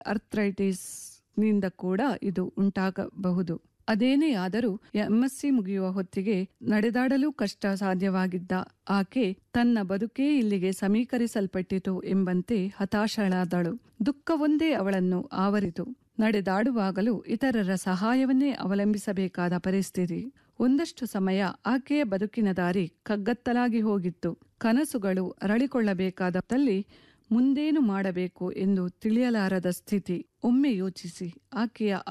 arthritis ನಿಂದ ಕೂಡ ಇದು ಉಂಟಾಗಬಹುದು ಅದೇನೇ ಆದರೂ ಎಂಎಸ್ಸಿ ಮುಗಿಯುವ ಹೊತ್ತಿಗೆ ನಡೆದಾಡಲು ಕಷ್ಟ ಸಾಧ್ಯವಾಗಿದ್ದ ಆಕೆ ತನ್ನ ಬದುಕೇ ಇಲ್ಲಿಗೆ ಸಮೀಕರಿಸಲ್ಪಟ್ಟಿತು ಎಂಬಂತೆ ಹತಾಶಳಾದಳು ದುಃಖವೊಂದೇ ಅವಳನ್ನು ಆವರಿತು ನಡೆದಾಡುವಾಗಲೂ ಇತರರ ಸಹಾಯವನ್ನೇ ಅವಲಂಬಿಸಬೇಕಾದ ಪರಿಸ್ಥಿತಿ ಒಂದಷ್ಟು ಸಮಯ ಆಕೆಯ ಬದುಕಿನ ದಾರಿ ಕಗ್ಗತ್ತಲಾಗಿ ಹೋಗಿತ್ತು ಕನಸುಗಳು ಅರಳಿಕೊಳ್ಳಬೇಕಾದಲ್ಲಿ ಮುಂದೇನು ಮಾಡಬೇಕು ಎಂದು ತಿಳಿಯಲಾರದ ಸ್ಥಿತಿ ಒಮ್ಮೆ ಯೋಚಿಸಿ ಆಕೆಯ